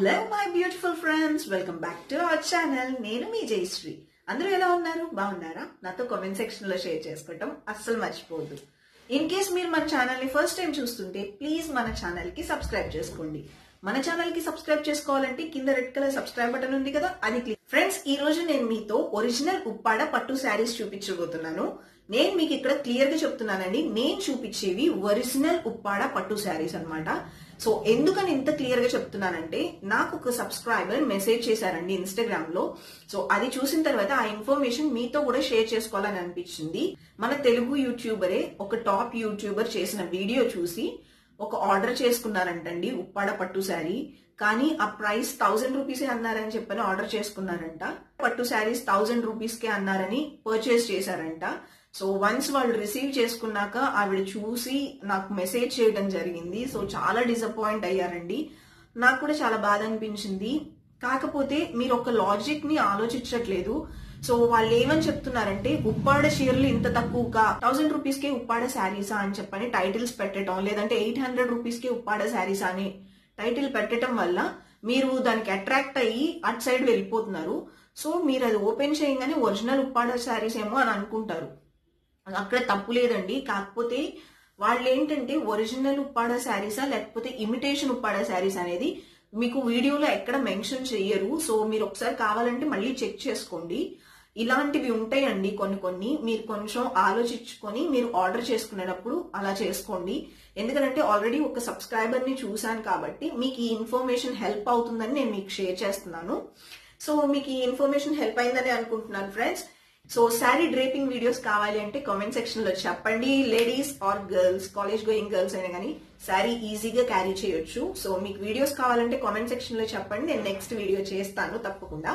hello my beautiful friends welcome back to our channel నేను మీ జయశ్రీ అందరూ ఎలా ఉన్నారు బాగున్నారా నాతో కామెంట్ సెక్షన్ లో షేర్ చేసుకోవటం అస్సలు మర్చిపోవద్దు ఇన్ కేస్ మీరు మన ఛానల్ ని ఫస్ట్ టైం చూస్తుంటే ప్లీజ్ మన ఛానల్ కి సబ్స్క్రైబ్ చేసుకోండి మన ఛానల్ కి సబ్స్క్రైబ్ చేసుకోవాలంటే కింద రెడ్ కలర్ సబ్స్క్రైబ్ బటన్ ఉంది కదా అది క్లిక్ ఫ్రెండ్స్ ఈ రోజు నేను మీతో ఒరిజినల్ ఉప్పాడ పట్టు శారీస్ చూపించబోతున్నాను నేను మీకు ఇక్కడ క్లియర్ గా చెప్తున్నానండి నేను చూపించేవి ఒరిజినల్ ఉప్పాడ పట్టు శారీస్ అన్నమాట సో ఎందుకని ఇంత క్లియర్ గా చెప్తున్నానంటే నాకు ఒక సబ్స్క్రైబర్ మెసేజ్ చేశారండి ఇన్స్టాగ్రామ్ లో సో అది చూసిన తర్వాత ఆ ఇన్ఫర్మేషన్ మీతో కూడా షేర్ చేసుకోవాలని అనిపించింది మన తెలుగు యూట్యూబరే ఒక టాప్ యూట్యూబర్ చేసిన వీడియో చూసి ఒక ఆర్డర్ చేసుకున్నారంటండి ఉప్పాడ పట్టు శారీ కానీ ఆ ప్రైస్ థౌజండ్ రూపీసే అన్నారని చెప్పని ఆర్డర్ చేసుకున్నారంట పట్టు శారీస్ థౌజండ్ రూపీస్ కే అన్నారని పర్చేస్ చేశారంట సో వన్స్ వాళ్ళు రిసీవ్ చేసుకున్నాక ఆవిడ చూసి నాకు మెసేజ్ చేయడం జరిగింది సో చాలా డిసప్పాయింట్ అయ్యారండి నాకు కూడా చాలా బాధ అనిపించింది కాకపోతే మీరు ఒక లాజిక్ ని ఆలోచించట్లేదు సో వాళ్ళు ఏమని చెప్తున్నారంటే ఉప్పాడ చీరలు ఇంత తక్కువగా థౌసండ్ రూపీస్ కే ఉప్పాడ శారీసా అని చెప్పని టైటిల్స్ పెట్టడం లేదంటే ఎయిట్ హండ్రెడ్ రూపీస్ కే ఉప్పాడ శారీసా అని టైటిల్ పెట్టడం వల్ల మీరు దానికి అట్రాక్ట్ అయ్యి అట్ సైడ్ వెళ్ళిపోతున్నారు సో మీరు అది ఓపెన్ చేయగానే ఒరిజినల్ ఉప్పాడ శారీస్ ఏమో అని అనుకుంటారు అక్కడ తప్పు లేదండి కాకపోతే వాళ్ళు ఏంటంటే ఒరిజినల్ ఉప్పాడ శారీసా లేకపోతే ఇమిటేషన్ ఉప్పాడ శారీస్ అనేది మీకు వీడియోలో ఎక్కడ మెన్షన్ చెయ్యరు సో మీరు ఒకసారి కావాలంటే మళ్ళీ చెక్ చేసుకోండి ఇలాంటివి ఉంటాయండి కొన్ని కొన్ని మీరు కొంచెం ఆలోచించుకొని మీరు ఆర్డర్ చేసుకునేటప్పుడు అలా చేసుకోండి ఎందుకంటే ఆల్రెడీ ఒక సబ్స్క్రైబర్ ని చూశాను కాబట్టి మీకు ఈ ఇన్ఫర్మేషన్ హెల్ప్ అవుతుందని నేను మీకు షేర్ చేస్తున్నాను సో మీకు ఈ ఇన్ఫర్మేషన్ హెల్ప్ అయిందని అనుకుంటున్నాను friends so sari draping videos కావాలి అంటే కామెంట్ సెక్షన్ లో చెప్పండి ladies or girls college going girls అయినా కానీ శారీ ఈజీగా క్యారీ చేయొచ్చు సో మీకు వీడియోస్ కావాలంటే కామెంట్ సెక్షన్ లో చెప్పండి నేను నెక్స్ట్ వీడియో చేస్తాను తప్పకుండా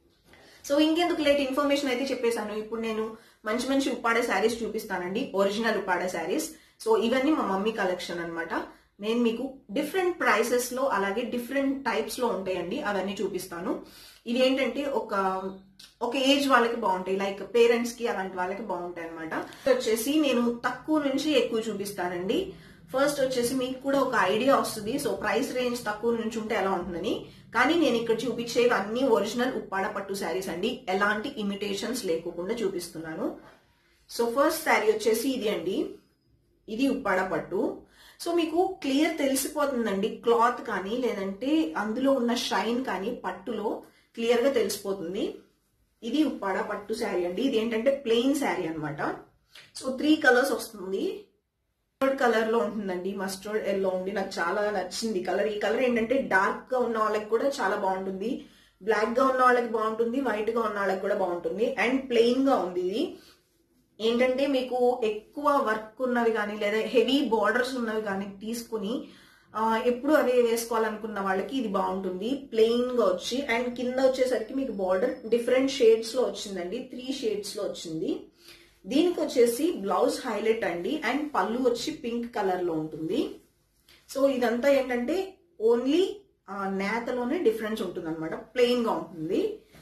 సో ఇంకెందుకు లేట్ ఇన్ఫర్మేషన్ అయితే చెప్పేశాను ఇప్పుడు నేను మంచి మంచి ఉప్పాడ శారీస్ చూపిస్తానండి ఒరిజినల్ ఉప్పాడ శారీస్ సో ఇవన్నీ మా మమ్మీ కలెక్షన్ అన్నమాట నేను మీకు డిఫరెంట్ ప్రైసెస్ లో అలాగే డిఫరెంట్ టైప్స్ లో ఉంటాయండి అవన్నీ చూపిస్తాను ఇది ఏంటంటే ఒక ఒక ఏజ్ వాళ్ళకి బాగుంటాయి లైక్ పేరెంట్స్ కి అలాంటి వాళ్ళకి బాగుంటాయి అనమాట వచ్చేసి నేను తక్కువ నుంచి ఎక్కువ చూపిస్తానండి ఫస్ట్ వచ్చేసి మీకు కూడా ఒక ఐడియా వస్తుంది సో ప్రైస్ రేంజ్ తక్కువ నుంచి ఉంటే ఎలా ఉంటుందని కానీ నేను ఇక్కడ చూపించేవి అన్ని ఒరిజినల్ ఉప్పాడ పట్టు శారీస్ అండి ఎలాంటి ఇమిటేషన్స్ లేకోకుండా చూపిస్తున్నాను సో ఫస్ట్ శారీ వచ్చేసి ఇది అండి ఇది ఉప్పాడ పట్టు సో మీకు క్లియర్ తెలిసిపోతుందండి క్లాత్ కానీ లేదంటే అందులో ఉన్న షైన్ కానీ పట్టులో క్లియర్ గా తెలిసిపోతుంది ఇది ఉప్పాడ పట్టు శారీ అండి ఇది ఏంటంటే ప్లెయిన్ శారీ అనమాట సో త్రీ కలర్స్ వస్తుంది మస్టర్డ్ కలర్ లో ఉంటుందండి మస్టర్డ్ ఎల్లో ఉంది నాకు చాలా నచ్చింది కలర్ ఈ కలర్ ఏంటంటే డార్క్ గా ఉన్న వాళ్ళకి కూడా చాలా బాగుంటుంది బ్లాక్ గా ఉన్న వాళ్ళకి బాగుంటుంది వైట్ గా ఉన్న వాళ్ళకి కూడా బాగుంటుంది అండ్ ప్లెయిన్ గా ఉంది ఇది ఏంటంటే మీకు ఎక్కువ వర్క్ ఉన్నవి కానీ లేదా హెవీ బార్డర్స్ ఉన్నవి కానీ తీసుకుని ఎప్పుడు అదే వేసుకోవాలనుకున్న వాళ్ళకి ఇది బాగుంటుంది ప్లెయిన్ గా వచ్చి అండ్ కింద వచ్చేసరికి మీకు బార్డర్ డిఫరెంట్ షేడ్స్ లో వచ్చిందండి త్రీ షేడ్స్ లో వచ్చింది దీనికి వచ్చేసి బ్లౌజ్ హైలైట్ అండి అండ్ పళ్ళు వచ్చి పింక్ కలర్ లో ఉంటుంది సో ఇదంతా ఏంటంటే ఓన్లీ నేతలోనే డిఫరెన్స్ ఉంటుంది అనమాట ప్లెయిన్ గా ఉంటుంది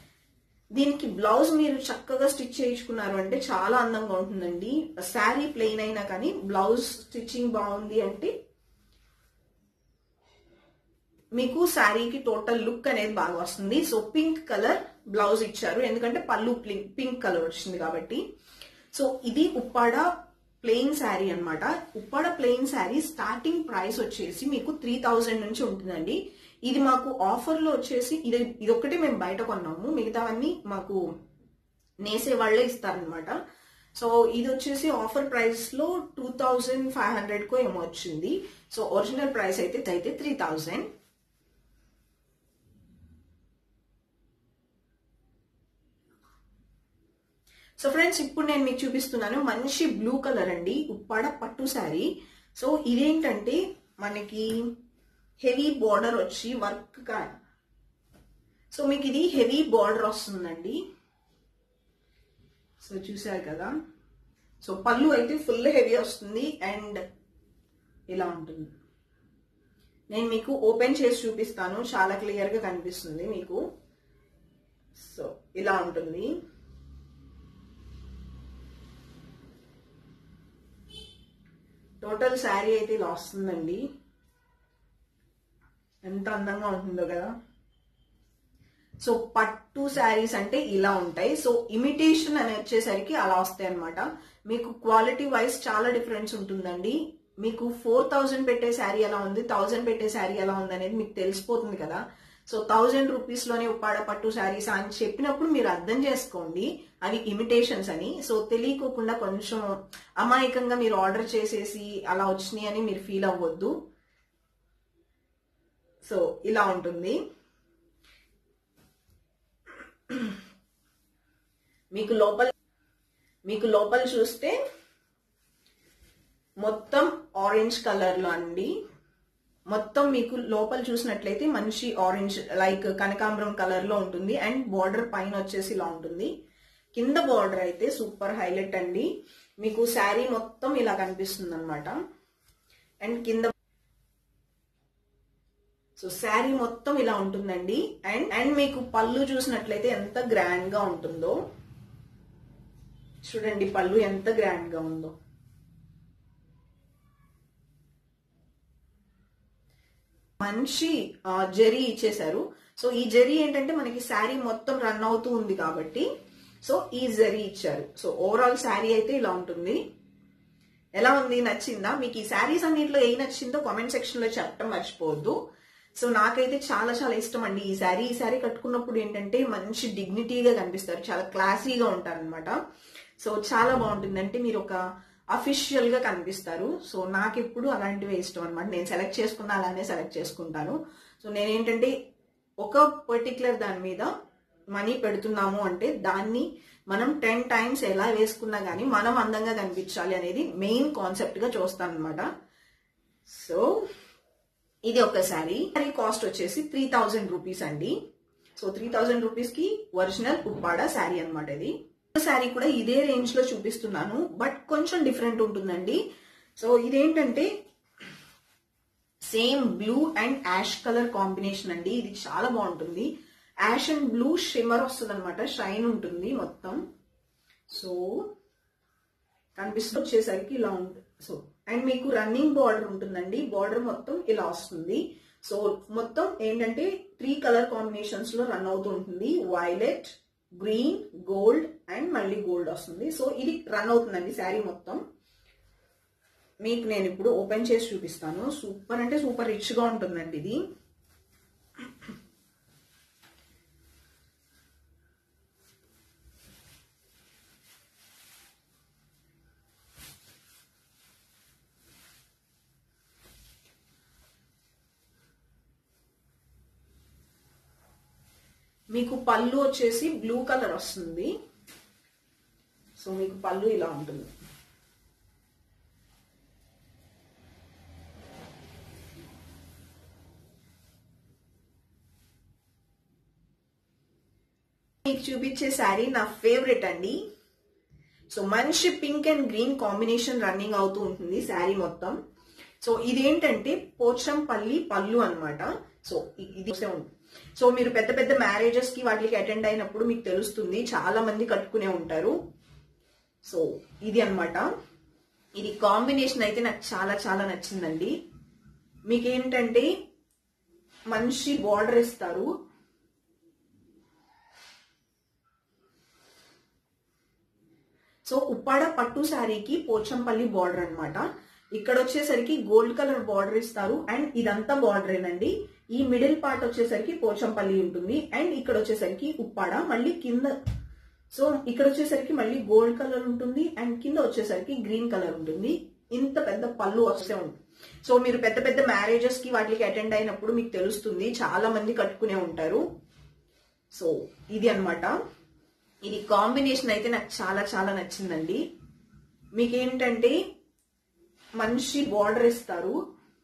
దీనికి బ్లౌజ్ మీరు చక్కగా స్టిచ్ చేయించుకున్నారు అంటే చాలా అందంగా ఉంటుందండి శారీ ప్లెయిన్ అయినా కానీ బ్లౌజ్ స్టిచ్చింగ్ బాగుంది అంటే మీకు శారీకి టోటల్ లుక్ అనేది బాగా వస్తుంది సో పింక్ కలర్ బ్లౌజ్ ఇచ్చారు ఎందుకంటే పళ్ళు పింక్ కలర్ వచ్చింది కాబట్టి సో ఇది ఉప్పాడ ప్లెయిన్ శారీ అనమాట Uppada plain sari starting price వచ్చేసి మీకు త్రీ థౌజండ్ నుంచి ఉంటుందండి ఇది మాకు ఆఫర్లో వచ్చేసి ఇది ఇది ఒక్కటే మేము బయట కొన్నాము మిగతావన్నీ మాకు నేసే వాళ్ళే ఇస్తారనమాట సో ఇది వచ్చేసి ఆఫర్ ప్రైస్ లో టూ థౌజండ్ ఫైవ్ హండ్రెడ్ కో ఏమో వచ్చింది సో ఒరిజినల్ ప్రైస్ అయితే అయితే త్రీ థౌజండ్ సో ఫ్రెండ్స్ ఇప్పుడు నేను మీకు చూపిస్తున్నాను మంచి బ్లూ కలర్ అండి ఉప్పాడ పట్టు శారీ సో ఇదేంటంటే మనకి హెవీ బార్డర్ వచ్చి వర్క్ కా సో మీకు ఇది హెవీ బార్డర్ వస్తుందండి సో చూసారు కదా సో పళ్ళు అయితే ఫుల్ హెవీ వస్తుంది అండ్ ఇలా ఉంటుంది నేను మీకు ఓపెన్ చేసి చూపిస్తాను చాలా క్లియర్గా కనిపిస్తుంది మీకు సో ఇలా ఉంటుంది టోటల్ శారీ అయితే ఇలా వస్తుందండి ఎంత అందంగా ఉంటుందో కదా సో పట్టు శారీస్ అంటే ఇలా ఉంటాయి సో ఇమిటేషన్ అని వచ్చేసరికి అలా వస్తాయి అనమాట మీకు క్వాలిటీ వైజ్ చాలా డిఫరెన్స్ ఉంటుందండి మీకు ఫోర్ థౌజండ్ పెట్టే శారీ ఎలా ఉంది థౌజండ్ పెట్టే శారీ ఎలా ఉంది అనేది మీకు తెలిసిపోతుంది కదా సో థౌజండ్ రూపీస్ లోనే ఉప్పాడ పట్టు శారీస్ అని చెప్పినప్పుడు మీరు అర్థం చేసుకోండి అవి ఇమిటేషన్స్ అని సో తెలియకోకుండా కొంచెం అమాయకంగా మీరు ఆర్డర్ చేసేసి అలా వచ్చినాయి అని మీరు ఫీల్ అవ్వద్దు సో ఇలా ఉంటుంది మీకు లోపల మీకు లోపల చూస్తే మొత్తం ఆరెంజ్ కలర్ లో అండి మొత్తం మీకు లోపల చూసినట్లయితే మంచి ఆరెంజ్ లైక్ కనకాంబరం కలర్ లో ఉంటుంది అండ్ బార్డర్ పైన వచ్చేసి ఇలా ఉంటుంది కింద బార్డర్ అయితే సూపర్ హైలైట్ అండి మీకు శారీ మొత్తం ఇలా కనిపిస్తుంది అనమాట అండ్ కింద సో శారీ మొత్తం ఇలా ఉంటుందండి అండ్ అండ్ మీకు పళ్ళు చూసినట్లయితే ఎంత గ్రాండ్ గా ఉంటుందో చూడండి పళ్ళు ఎంత గ్రాండ్ గా ఉందో మంచి ఆ, జరీ ఇచ్చేశారు సో ఈ జరీ ఏంటంటే మనకి శారీ మొత్తం రన్ అవుతూ ఉంది కాబట్టి సో ఈ జరీ ఇచ్చారు సో ఓవరాల్ శారీ అయితే ఇలా ఉంటుంది ఎలా ఉంది నచ్చిందా మీకు ఈ శారీస్ అన్నింటిలో ఏ నచ్చిందో కామెంట్ సెక్షన్ లో చెప్పడం మర్చిపోవద్దు సో నాకైతే చాలా చాలా ఇష్టం అండి ఈ శారీ ఈ శారీ కట్టుకున్నప్పుడు ఏంటంటే మంచి డిగ్నిటీగా కనిపిస్తారు చాలా క్లాసీగా ఉంటారనమాట సో చాలా బాగుంటుంది అంటే మీరు ఒక అఫీషియల్ గా కనిపిస్తారు సో నాకు ఎప్పుడు అలాంటివే ఇష్టం అనమాట నేను సెలెక్ట్ చేసుకున్న అలానే సెలెక్ట్ చేసుకుంటాను సో నేనేంటంటే ఒక పర్టికులర్ దాని మీద మనీ పెడుతున్నాము అంటే దాన్ని మనం టెన్ టైమ్స్ ఎలా వేసుకున్నా గానీ మనం అందంగా కనిపించాలి అనేది మెయిన్ కాన్సెప్ట్ గా చూస్తాను అనమాట సో ఇది ఒక శారీ శారీ కాస్ట్ వచ్చేసి త్రీ థౌజండ్ రూపీస్ అండి సో త్రీ థౌజండ్ రూపీస్ కి ఒరిజినల్ ఉప్పాడ శారీ అనమాట ఇది శారీ కూడా ఇదే రేంజ్ లో చూపిస్తున్నాను బట్ కొంచెం డిఫరెంట్ ఉంటుందండి సో ఇదేంటంటే same blue and ash colour combination అండి ఇది చాలా బాగుంటుంది యాష్ అండ్ బ్లూ షిమర్ వస్తుంది అనమాట షైన్ ఉంటుంది మొత్తం సో కనిపిస్తూ వచ్చేసరికి ఇలా ఉంటుంది సో అండ్ మీకు రన్నింగ్ బార్డర్ ఉంటుందండి బార్డర్ మొత్తం ఇలా వస్తుంది సో మొత్తం ఏంటంటే త్రీ కలర్ కాంబినేషన్స్ లో రన్ అవుతూ ఉంటుంది వైలెట్ గ్రీన్ గోల్డ్ అండ్ మళ్ళీ గోల్డ్ వస్తుంది సో ఇది రన్ అవుతుందండి శారీ మొత్తం మీకు నేను ఇప్పుడు ఓపెన్ చేసి చూపిస్తాను సూపర్ అంటే సూపర్ రిచ్ గా ఉంటుందండి ఇది మీకు పళ్ళు వచ్చేసి బ్లూ కలర్ వస్తుంది సో మీకు పళ్ళు ఇలా ఉంటుంది మీకు చూపించే శారీ నా ఫేవరెట్ అండి సో మంచి pink and green combination running అవుతూ ఉంటుంది శారీ మొత్తం సో ఇదేంటంటే పోచంపల్లి పళ్ళు అన్నమాట సో ఇ- ఇది వస్తే ఉంది సో మీరు పెద్ద పెద్ద మ్యారేజెస్ కి వాటికి అటెండ్ అయినప్పుడు మీకు తెలుస్తుంది చాలా మంది కట్టుకునే ఉంటారు సో ఇది అన్నమాట ఇది కాంబినేషన్ అయితే నాకు చాలా చాలా నచ్చిందండి మీకేంటంటే మంచి బార్డర్ ఇస్తారు సో ఉప్పాడ పట్టు శారీకి పోచంపల్లి బార్డర్ అన్నమాట ఇక్కడ వచ్చేసరికి గోల్డ్ కలర్ బార్డర్ ఇస్తారు అండ్ ఇదంతా బార్డరేనండి ఈ మిడిల్ పార్ట్ వచ్చేసరికి పోచంపల్లి ఉంటుంది అండ్ ఇక్కడ వచ్చేసరికి ఉప్పాడ మళ్ళీ కింద సో ఇక్కడ వచ్చేసరికి మళ్ళీ గోల్డ్ కలర్ ఉంటుంది అండ్ కింద వచ్చేసరికి గ్రీన్ కలర్ ఉంటుంది ఇంత పెద్ద పళ్ళు వస్తే ఉంటుంది సో మీరు పెద్ద పెద్ద మ్యారేజెస్ కి వాటికి అటెండ్ అయినప్పుడు మీకు తెలుస్తుంది చాలా మంది కట్టుకునే ఉంటారు సో ఇది అన్నమాట ఇది కాంబినేషన్ అయితే నాకు చాలా చాలా నచ్చిందండి మీకేంటంటే మంచి బార్డర్ ఇస్తారు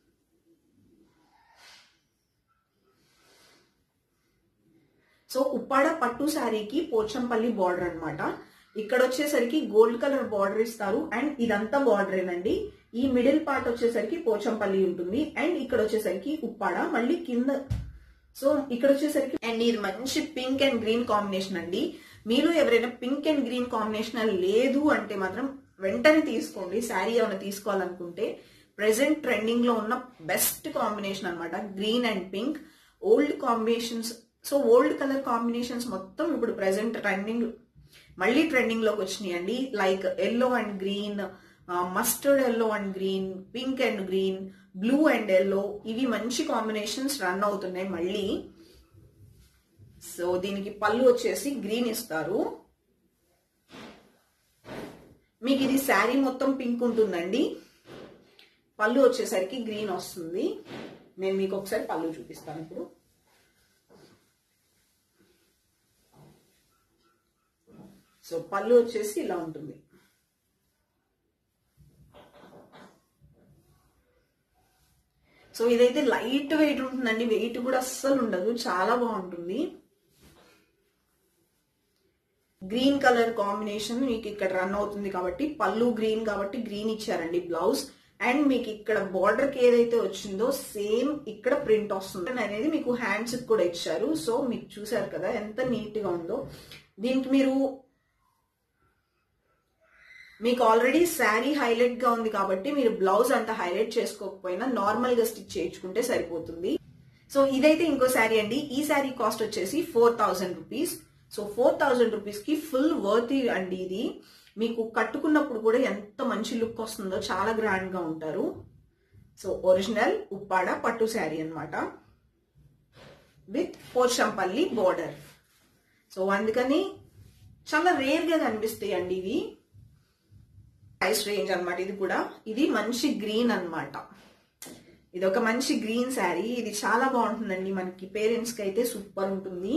సో ఉప్పాడ పట్టు శారీకి పోచంపల్లి బార్డర్ అన్నమాట ఇక్కడ వచ్చేసరికి గోల్డ్ కలర్ బార్డర్ ఇస్తారు అండ్ ఇదంతా బార్డరేనండి ఈ మిడిల్ పార్ట్ వచ్చేసరికి పోచంపల్లి ఉంటుంది అండ్ ఇక్కడ వచ్చేసరికి ఉప్పాడ మళ్ళీ కింద సో ఇక్కడ వచ్చేసరికి అండ్ ఇది మంచి పింక్ అండ్ గ్రీన్ కాంబినేషన్ అండి మీరు ఎవరైనా పింక్ అండ్ గ్రీన్ కాంబినేషన్ లేదు అంటే మాత్రం వెంటనే తీసుకోండి శారీ ఏమైనా తీసుకోవాలనుకుంటే ప్రెసెంట్ ట్రెండింగ్ లో ఉన్న బెస్ట్ కాంబినేషన్ అన్నమాట green and pink old combinations so old colour combinations మొత్తం ఇప్పుడు ప్రెసెంట్ ట్రెండింగ్ మళ్ళీ ట్రెండింగ్ లోకి వచ్చినాయండి like yellow and green mustard yellow and green pink and green blue and yellow ఇవి మంచి కాంబినేషన్స్ రన్ అవుతున్నాయి మళ్ళీ సో దీనికి పళ్ళు వచ్చేసి గ్రీన్ ఇస్తారు మీకు ఇది శారీ మొత్తం పింక్ ఉంటుందండి పళ్ళు వచ్చేసరికి గ్రీన్ వస్తుంది నేను మీకు ఒకసారి పళ్ళు చూపిస్తాను ఇప్పుడు సో పళ్ళు వచ్చేసి ఇలా ఉంటుంది సో ఇదైతే లైట్ వెయిట్ ఉంటుందండి వెయిట్ కూడా అస్సలు ఉండదు చాలా బాగుంటుంది గ్రీన్ కలర్ కాంబినేషన్ మీకు ఇక్కడ రన్ అవుతుంది కాబట్టి పళ్ళు గ్రీన్ కాబట్టి గ్రీన్ ఇచ్చారండి బ్లౌజ్ అండ్ మీకు ఇక్కడ బార్డర్ కి ఏదైతే వచ్చిందో సేమ్ ఇక్కడ ప్రింట్ వస్తుంది అనేది మీకు హ్యాండ్స్ కూడా ఇచ్చారు సో మీకు చూసారు కదా ఎంత నీట్ గా ఉందో దీనికి మీరు మీకు ఆల్రెడీ శారీ హైలైట్ గా ఉంది కాబట్టి మీరు బ్లౌజ్ అంత హైలైట్ చేసుకోకపోయినా నార్మల్ గా స్టిచ్ చేయించుకుంటే సరిపోతుంది సో ఇదైతే ఇంకో శారీ అండి ఈ శారీ కాస్ట్ వచ్చేసి four thousand rupees so four thousand rupees కి ఫుల్ వర్త్ అండి ఇది మీకు కట్టుకున్నప్పుడు కూడా ఎంత మంచి లుక్ వస్తుందో చాలా గ్రాండ్ గా ఉంటారు సో ఒరిజినల్ ఉప్పాడ పట్టు శారీ అనమాట విత్ పోచంపల్లి బోర్డర్ సో అందుకని చాలా రేర్ గా కనిపిస్తాయి అండి ఇవి ప్రైస్ రేంజ్ అనమాట ఇది కూడా ఇది మంచి గ్రీన్ అనమాట ఇది ఒక మంచి గ్రీన్ శారీ ఇది చాలా బాగుంటుందండి మనకి పేరెంట్స్ కి అయితే సూపర్ ఉంటుంది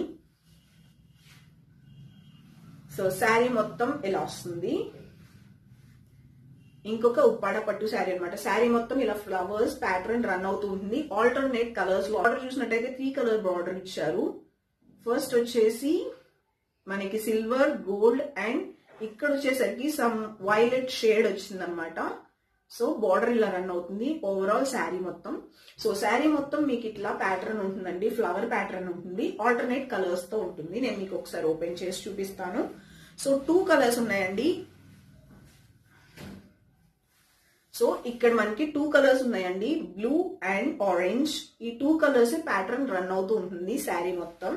సో శారీ మొత్తం ఇలా వస్తుంది ఇంకొక ఉప్పాడ పట్టు శారీ అనమాట శారీ మొత్తం ఇలా ఫ్లవర్స్ ప్యాటర్న్ రన్ అవుతూ ఉంటుంది ఆల్టర్నేట్ కలర్స్ లో ఆర్డర్ చూసినట్టయితే త్రీ కలర్ బార్డర్ ఇచ్చారు ఫస్ట్ వచ్చేసి మనకి సిల్వర్ గోల్డ్ అండ్ ఇక్కడ వచ్చేసరికి సమ్ వైలెట్ షేడ్ వచ్చింది అనమాట సో బార్డర్ ఇలా రన్ అవుతుంది ఓవరాల్ శారీ మొత్తం సో శారీ మొత్తం మీకు ఇట్లా ప్యాటర్న్ ఉంటుందండి ఫ్లవర్ ప్యాటర్న్ ఉంటుంది ఆల్టర్నేట్ కలర్స్ తో ఉంటుంది నేను మీకు ఒకసారి ఓపెన్ చేసి చూపిస్తాను సో టూ కలర్స్ ఉన్నాయండి సో ఇక్కడ మనకి టూ కలర్స్ ఉన్నాయండి బ్లూ అండ్ ఆరెంజ్ ఈ టూ కలర్స్ ప్యాటర్న్ రన్ అవుతూ ఉంటుంది శారీ మొత్తం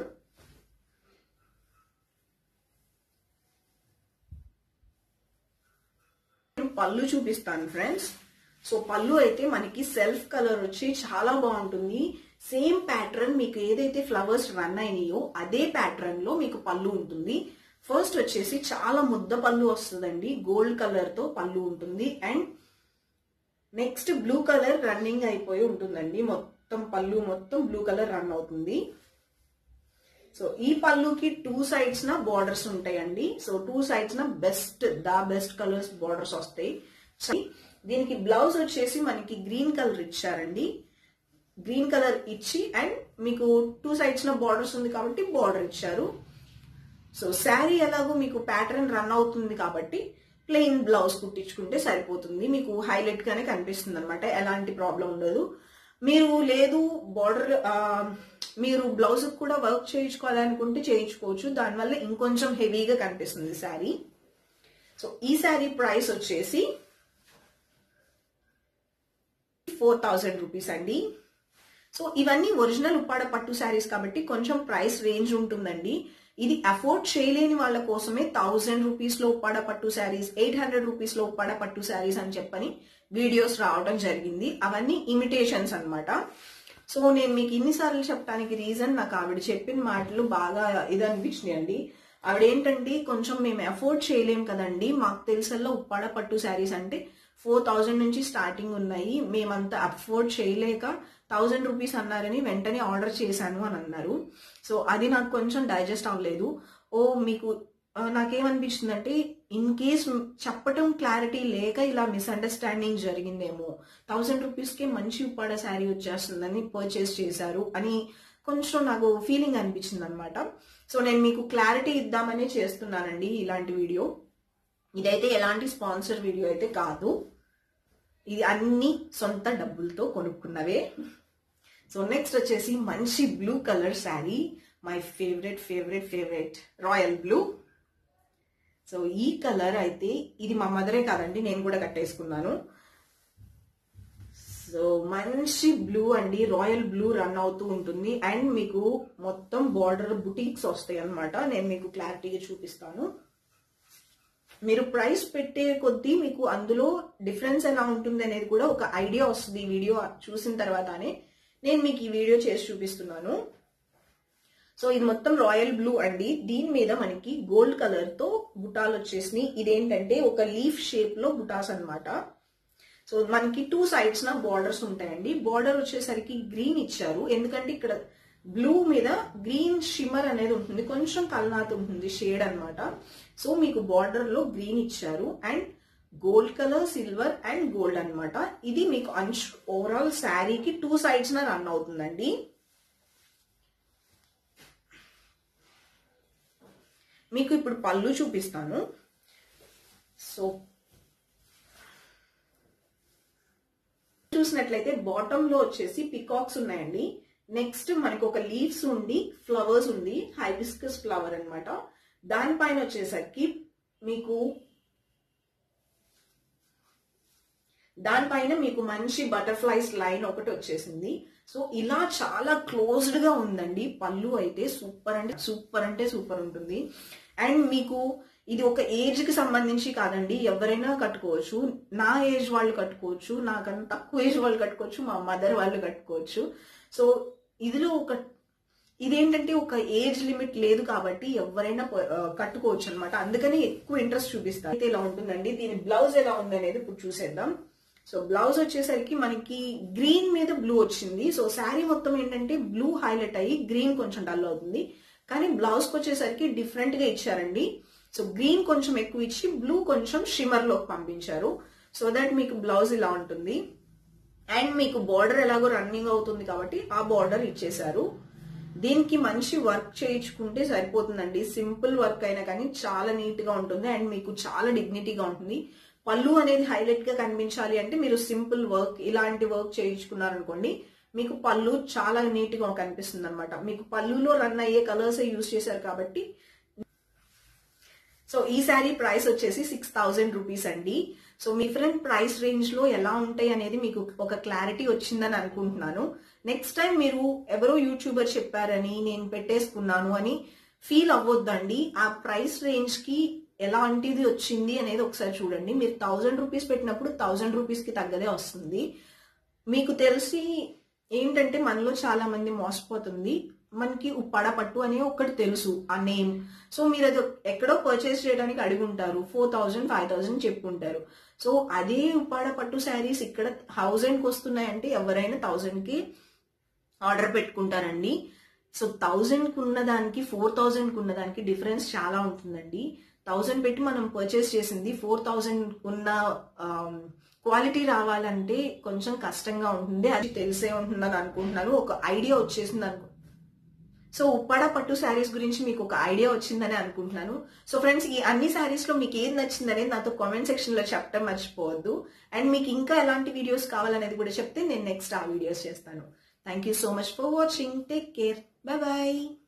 పళ్ళు చూపిస్తాను ఫ్రెండ్స్ సో పళ్ళు అయితే మనకి సెల్ఫ్ కలర్ వచ్చి చాలా బాగుంటుంది సేమ్ ప్యాటర్న్ మీకు ఏదైతే ఫ్లవర్స్ రన్ అయినాయో అదే ప్యాటర్న్ లో మీకు పళ్ళు ఉంటుంది ఫస్ట్ వచ్చేసి చాలా ముద్ద పళ్ళు వస్తుందండి గోల్డ్ కలర్ తో పళ్ళు ఉంటుంది and next blue colour running అయిపోయి ఉంటుందండి మొత్తం పళ్ళు మొత్తం బ్లూ కలర్ రన్ అవుతుంది సో ఈ పళ్ళుకి టూ సైడ్స్ నా బార్డర్స్ ఉంటాయండి సో టూ సైడ్స్ నా best the best colours borders వస్తాయి దీనికి బ్లౌజ్ వచ్చేసి మనకి గ్రీన్ కలర్ ఇచ్చారండి గ్రీన్ కలర్ ఇచ్చి అండ్ మీకు టూ సైడ్స్ నా బార్డర్స్ ఉంది కాబట్టి బార్డర్ ఇచ్చారు సో శారీ ఎలాగో మీకు ప్యాటర్న్ రన్ అవుతుంది కాబట్టి ప్లెయిన్ బ్లౌజ్ కుట్టించుకుంటే సరిపోతుంది మీకు హైలైట్ గానే కనిపిస్తుంది అనమాట ఎలాంటి ప్రాబ్లం ఉండదు మీరు లేదు బార్డర్ మీరు బ్లౌజ్ కూడా వర్క్ చేయించుకోవాలనుకుంటే చేయించుకోవచ్చు దానివల్ల ఇంకొంచెం హెవీగా కనిపిస్తుంది శారీ సో ఈ శారీ ప్రైస్ వచ్చేసి ఫోర్ థౌజండ్ రూపీస్ అండి సో ఇవన్నీ ఒరిజినల్ ఉప్పాడ పట్టు శారీస్ కాబట్టి కొంచెం ప్రైస్ రేంజ్ ఉంటుందండి ఇది అఫోర్డ్ చేయలేని వాళ్ళ కోసమే థౌజండ్ రూపీస్ లో Uppada pattu saris eight hundred rupees లో ఉప్పాడ పట్టు శారీస్ అని చెప్పని వీడియోస్ రావడం జరిగింది అవన్నీ ఇమిటేషన్స్ అనమాట సో నేను మీకు ఇన్నిసార్లు చెప్పడానికి రీజన్ నాకు ఆవిడ చెప్పిన మాటలు బాగా ఇది అనిపించినాయి అండి ఆవిడ ఏంటంటే కొంచెం మేము అఫోర్డ్ చేయలేం కదండి మాకు తెలుసల్లో ఉప్పాడ పట్టు శారీస్ అంటే ఫోర్ థౌజండ్ నుంచి స్టార్టింగ్ ఉన్నాయి మేమంతా అఫోర్డ్ చేయలేక థౌజండ్ రూపీస్ అన్నారని వెంటనే ఆర్డర్ చేశాను అని అన్నారు సో అది నాకు కొంచెం డైజెస్ట్ అవ్వలేదు ఓ మీకు నాకేమనిపించిందంటే ఇన్ కేస్ చెప్పటం క్లారిటీ లేక ఇలా మిస్అండర్స్టాండింగ్ జరిగిందేమో థౌజండ్ రూపీస్కే మంచి ఉప్పాడ శారీ వచ్చేస్తుందని పర్చేస్ చేశారు అని కొంచెం నాకు ఫీలింగ్ అనిపించింది అనమాట సో నేను మీకు క్లారిటీ ఇద్దామనే చేస్తున్నానండి ఇలాంటి వీడియో ఇదైతే ఎలాంటి స్పాన్సర్ వీడియో అయితే కాదు ఇది అన్ని సొంత డబ్బులతో కొనుక్కున్నవే సో నెక్స్ట్ వచ్చేసి మంచి blue colour sari my favourite favourite favourite royal blue so ఈ కలర్ అయితే ఇది మా మదరే కాదండి నేను కూడా కట్టేసుకున్నాను సో సో మంచి బ్లూ అండి రాయల్ బ్లూ రన్ అవుతూ ఉంటుంది అండ్ మీకు మొత్తం బార్డర్ బుటీక్స్ వస్తాయి అన్నమాట నేను మీకు క్లారిటీగా చూపిస్తాను మీరు ప్రైస్ పెట్టే కొద్దీ మీకు అందులో డిఫరెన్స్ ఎలా ఉంటుంది అనేది కూడా ఒక ఐడియా వస్తుంది ఈ వీడియో చూసిన తర్వాతనే నేను మీకు ఈ వీడియో చేసి చూపిస్తున్నాను సో ఇది మొత్తం రాయల్ బ్లూ అండి దీని మీద మనకి గోల్డ్ కలర్ తో బుటాలు వచ్చేసినాయి ఇదేంటంటే ఒక లీఫ్ షేప్ లో బుటాస్ అన్నమాట సో మనకి టూ సైడ్స్ నా బార్డర్స్ ఉంటాయండి బార్డర్ వచ్చేసరికి గ్రీన్ ఇచ్చారు ఎందుకంటే ఇక్కడ బ్లూ మీద గ్రీన్ షిమ్మర్ అనేది ఉంటుంది కొంచెం కల్నాత్ ఉంటుంది షేడ్ అన్నమాట సో మీకు బార్డర్ లో గ్రీన్ ఇచ్చారు and gold colour silver and gold అన్నమాట ఇది మీకు అంచు ఓవరాల్ శారీకి టూ సైడ్స్ నా రన్ అవుతుందండి మీకు ఇప్పుడు పళ్ళు చూపిస్తాను సో చూసినట్లయితే బాటమ్ లో వచ్చేసి పికాక్స్ ఉన్నాయండి నెక్స్ట్ మనకి ఒక లీవ్స్ ఉండి ఫ్లవర్స్ ఉంది హైబిస్కస్ ఫ్లవర్ అన్నమాట దానిపైన వచ్చేసరికి మీకు దానిపైన మీకు మంచి బటర్ఫ్లైస్ లైన్ ఒకటి వచ్చేసింది సో ఇలా చాలా క్లోజ్డ్ గా ఉందండి పళ్ళు అయితే సూపర్ అంటే సూపర్ అంటే సూపర్ ఉంటుంది అండ్ మీకు ఇది ఒక ఏజ్ కి సంబంధించి కాదండి ఎవరైనా కట్టుకోవచ్చు నా ఏజ్ వాళ్ళు కట్టుకోవచ్చు నాకన్నా తక్కువ ఏజ్ వాళ్ళు కట్టుకోవచ్చు మా మదర్ వాళ్ళు కట్టుకోవచ్చు సో ఇదిలో ఒక ఇదేంటంటే ఒక ఏజ్ లిమిట్ లేదు కాబట్టి ఎవరైనా ప- ఆ, కట్టుకోవచ్చు అనమాట అందుకని ఎక్కువ ఇంట్రెస్ట్ చూపిస్తారు అయితే ఇలా ఉంటుందండి దీని బ్లౌజ్ ఎలా ఉంది అనేది ఇప్పుడు చూసేద్దాం సో బ్లౌజ్ వచ్చేసరికి మనకి గ్రీన్ మీద బ్లూ వచ్చింది సో శారీ మొత్తం ఏంటంటే బ్లూ హైలైట్ అయ్యి గ్రీన్ కొంచెం డల్ అవుతుంది కానీ బ్లౌజ్ కి వచ్చేసరికి డిఫరెంట్ గా ఇచ్చారండి సో గ్రీన్ కొంచెం ఎక్కువ ఇచ్చి బ్లూ కొంచెం షిమర్ లోకి పంపించారు సో దట్ మీకు బ్లౌజ్ ఇలా ఉంటుంది అండ్ మీకు బార్డర్ ఎలాగో రన్నింగ్ అవుతుంది కాబట్టి ఆ బార్డర్ ఇచ్చేశారు దీనికి మంచి వర్క్ చేయించుకుంటే సరిపోతుందండి సింపుల్ వర్క్ అయినా కానీ చాలా నీట్ గా ఉంటుంది అండ్ మీకు చాలా డిగ్నిటీగా ఉంటుంది పళ్ళు అనేది హైలైట్ గా కనిపించాలి అంటే మీరు సింపుల్ వర్క్ ఇలాంటి వర్క్ చేయించుకున్నారనుకోండి మీకు పళ్ళు చాలా నీట్ గా కనిపిస్తుంది అనమాట మీకు పళ్ళులో రన్ అయ్యే కలర్స్ యూజ్ చేశారు కాబట్టి సో ఈ శారీ ప్రైస్ వచ్చేసి సిక్స్ థౌజండ్ రూపీస్ అండి సో మీ ఫ్రెండ్ ప్రైస్ రేంజ్ లో ఎలా ఉంటాయి అనేది మీకు ఒక క్లారిటీ వచ్చిందని అనుకుంటున్నాను నెక్స్ట్ టైం మీరు ఎవరో యూట్యూబర్ చెప్పారని నేను పెట్టేసుకున్నాను అని ఫీల్ అవ్వొద్దండి ఆ ప్రైస్ రేంజ్ కి ఎలాంటిది వచ్చింది అనేది ఒకసారి చూడండి మీరు థౌజండ్ రూపీస్ పెట్టినప్పుడు థౌజండ్ రూపీస్ కి తగ్గదే వస్తుంది మీకు తెలిసి ఏంటంటే మనలో చాలా మంది మోసపోతుంది మనకి ఉప్పాడ పట్టు అనే ఒకటి తెలుసు ఆ నేమ్ సో మీరు అది ఎక్కడో పర్చేస్ చేయడానికి అడుగుంటారు ఫోర్ థౌజండ్ ఫైవ్ థౌజండ్ చెప్పుకుంటారు సో అదే ఉప్పాడ పట్టు శారీస్ ఇక్కడ థౌజండ్ కి వస్తున్నాయంటే ఎవరైనా థౌజండ్ కి ఆర్డర్ పెట్టుకుంటారండి సో థౌజండ్ కు ఉన్న దానికి ఫోర్ థౌజండ్ కు ఉన్న దానికి డిఫరెన్స్ చాలా ఉంటుందండి థౌజండ్ పెట్టి మనం పర్చేస్ చేసింది ఫోర్ థౌజండ్ ఉన్న క్వాలిటీ రావాలంటే కొంచెం కష్టంగా ఉంటుంది అది తెలిసే ఉంటుందని అనుకుంటున్నాను ఒక ఐడియా వచ్చేసింది అనుకో సో ఉప్పాడ పట్టు శారీస్ గురించి మీకు ఒక ఐడియా వచ్చిందని అనుకుంటున్నాను సో ఫ్రెండ్స్ ఈ అన్ని శారీస్ లో మీకు ఏది నచ్చిందనేది నాతో కామెంట్ సెక్షన్ లో చెప్పడం మర్చిపోవద్దు అండ్ మీకు ఇంకా ఎలాంటి వీడియోస్ కావాలనేది కూడా చెప్తే నేను నెక్స్ట్ ఆ వీడియోస్ చేస్తాను thank you so much for watching take care bye bye